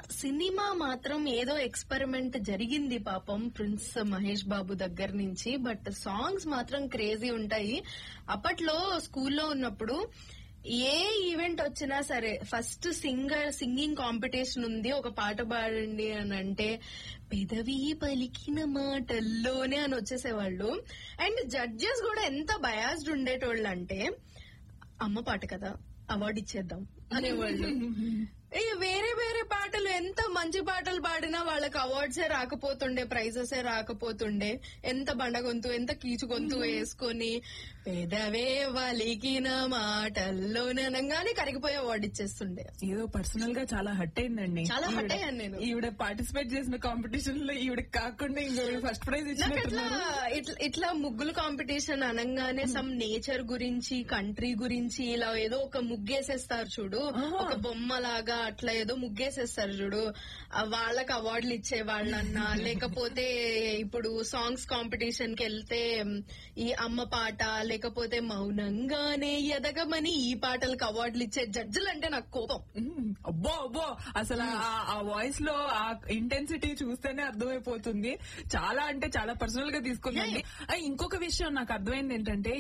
Cinema మాత్రం ఏదో experiment జరిగింది పాపం ప్రిన్స్ మహేష్ బాబు దగ్గర నుంచి బట్ సాంగ్స్ మాత్రం క్రేజీ ఉంటాయి అప్పట్లో స్కూల్లో ఉన్నప్పుడు ఏ ఈవెంట్ వచ్చినా సరే ఫస్ట్ సింగర్ సింగింగ్ కాంపిటీషన్ ఉంది ఒక పాట పాడండి అని అంటే పెదవి పలికిన మాటల్లోనే అని వచ్చేసేవాళ్ళు అండ్ జడ్జెస్ కూడా ఎంత బయాస్డ్ ఉండేటోళ్ళు అంటే అమ్మ పాట కదా అవార్డు ఇచ్చేద్దాం అనేవాళ్ళు ఏ వేరే వేరే పాటలు ఎంత మంచి పాటలు పాడినా వాళ్ళకి అవార్డ్సే రాకపోతుండే ప్రైజెసే రాకపోతుండే ఎంత బండగొంతు ఎంత కీచు గొంతు వేసుకొని పెదవే వలికిన మాటల్లోనే అనగానే కరిగిపోయి అవార్డు ఇచ్చేస్తుండే ఏదో పర్సనల్ గా చాలా హట్ అయిందండి చాలా hurt ఈవిడ- అయ్యాను నేను. ఈవిడ పార్టిసిపేట్ చేసిన కాంపిటీషన్ లో ఈవిడ కాకుండా ఇంకో ఫస్ట్ ప్రైజ్ నాకు ఇట్లా ఇచ్చినట్టున్నారు ఇట్లా ఇట్లా ముగ్గులు కాంపిటీషన్ అనగానే సమ్ నేచర్ గురించి కంట్రీ గురించి ఇలా ఏదో ఒక ముగ్గేసేస్తారు చూడు ఆహా. ఒక బొమ్మ లాగా అట్లా ఏదో ముగ్గేసేస్తారు చూడు ఆ వాళ్ళకి అవార్డులు ఇచ్చే వాళ్ళన్నా లేకపోతే ఇప్పుడు సాంగ్స్ కాంపిటీషన్ కి వెళ్తే మ్, ఈ అమ్మ పాట లేకపోతే మౌనంగానే ఎదగమని ఈ పాటలకు అవార్డులు ఇచ్చే జడ్జిలు అంటే నాకు కోపం మ్మ్. అబ్బో అబ్బో అసలు ఆ- ఆ వాయిస్ లో ఆ ఇంటెన్సిటీ చూస్తేనే అర్థమైపోతుంది చాలా అంటే చాలా పర్సనల్ గా తీసుకుందండి ఆ, ఇంకొక విషయం నాకు అర్థమైంది ఏంటంటే